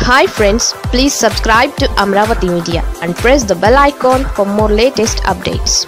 hi friends please subscribe to Amaravati media and press the bell icon for more latest updates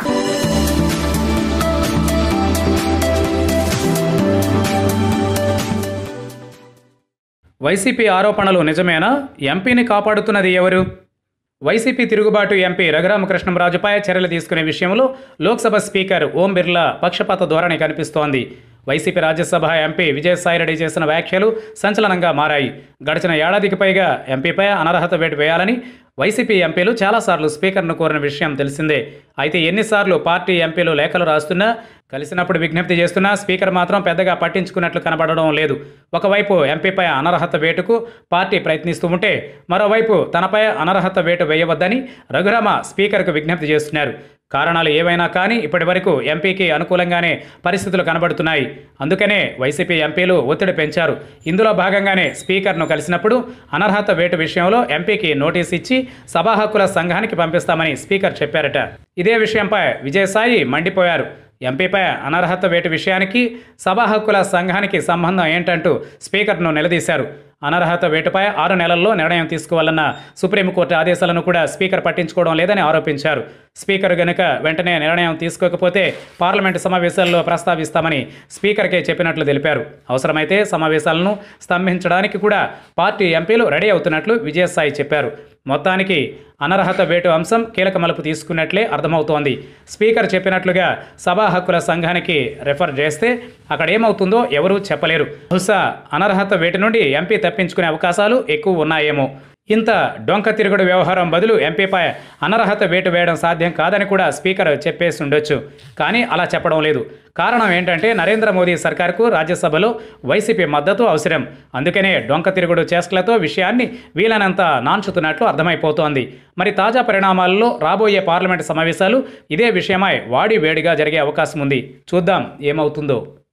YCP ఆరోపణలు నిజమేనా ఎంపీని కాపాడుతున్నది ఎవరు YCP తిరుగుబాటు MP రఘురామకృష్ణంరాజుపై చర్యలు తీసుకునే విషయంలో లోక్సభ స్పీకర్ ఓం బిర్లా పక్షపాత ధోరణి కనిపిస్తోంది వైసీపీ రాజ్యసభ ఎంపీ విజయసాయిరెడ్డి చేసిన వ్యాఖ్యలు సంచలనంగా మారాయి గడిచిన ఏడాదికి పైగా ఎంపీపై అనర్హత వేటు వేయాలని వైసీపీ ఎంపీలు చాలాసార్లు స్పీకర్ను కోరిన విషయం తెలిసిందే అయితే ఎన్నిసార్లు పార్టీ ఎంపీలు లేఖలు రాస్తున్నా కలిసినప్పుడు విజ్ఞప్తి చేస్తున్నా స్పీకర్ మాత్రం పెద్దగా పట్టించుకున్నట్లు కనబడడం లేదు ఒకవైపు ఎంపీపై అనర్హత వేటుకు పార్టీ ప్రయత్నిస్తూ ఉంటే మరోవైపు తనపై అనర్హత వేటు వేయవద్దని రఘురామ స్పీకర్కు విజ్ఞప్తి చేస్తున్నారు కారణాలు ఏవైనా కానీ ఇప్పటి వరకు ఎంపీకి అనుకూలంగానే పరిస్థితులు కనబడుతున్నాయి అందుకనే వైసీపీ ఎంపీలు ఒత్తిడి పెంచారు ఇందులో భాగంగానే స్పీకర్ను కలిసినప్పుడు అనర్హత వేటు విషయంలో ఎంపీకి నోటీస్ ఇచ్చి సభా హక్కుల సంఘానికి పంపిస్తామని స్పీకర్ చెప్పారట ఇదే విషయంపై విజయసాయి మండిపోయారు ఎంపీపై అనర్హత వేటు విషయానికి సభా హక్కుల సంఘానికి సంబంధం ఏంటంటూ స్పీకర్ను నిలదీశారు అనర్హత వేటుపై ఆరు నెలల్లో నిర్ణయం తీసుకోవాలన్న సుప్రీంకోర్టు ఆదేశాలను కూడా స్పీకర్ పట్టించుకోవడం లేదని ఆరోపించారు స్పీకర్ గనుక వెంటనే నిర్ణయం తీసుకోకపోతే పార్లమెంటు సమావేశాల్లో ప్రస్తావిస్తామని స్పీకర్కే చెప్పినట్లు తెలిపారు అవసరమైతే సమావేశాలను స్తంభించడానికి కూడా పార్టీ ఎంపీలు రెడీ అవుతున్నట్లు విజయసాయి చెప్పారు మొత్తానికి అనర్హత వేటు అంశం కీలక మలుపు తీసుకున్నట్లే అర్థమవుతోంది స్పీకర్ చెప్పినట్లుగా సభా హక్కుల సంఘానికి రెఫర్ చేస్తే అక్కడ ఏమవుతుందో ఎవరూ చెప్పలేరు బహుశా అనర్హత వేటు నుండి ఎంపీ తప్పించుకునే అవకాశాలు ఎక్కువ ఉన్నాయేమో ఇంత డొంక తిరుగుడు వ్యవహారం బదులు ఎంపీపై అనర్హత వేటు వేయడం సాధ్యం కాదని కూడా స్పీకర్ చెప్పేసి ఉండొచ్చు కానీ అలా చెప్పడం లేదు కారణం ఏంటంటే నరేంద్ర మోదీ సర్కార్కు రాజ్యసభలో వైసీపీ మద్దతు అవసరం అందుకనే డొంక తిరుగుడు చేష్టలతో విషయాన్ని వీలైనంత నాంచుతున్నట్లు అర్థమైపోతోంది మరి తాజా పరిణామాల్లో రాబోయే పార్లమెంటు సమావేశాలు ఇదే విషయమై వాడి వేడిగా జరిగే అవకాశం ఉంది చూద్దాం ఏమవుతుందో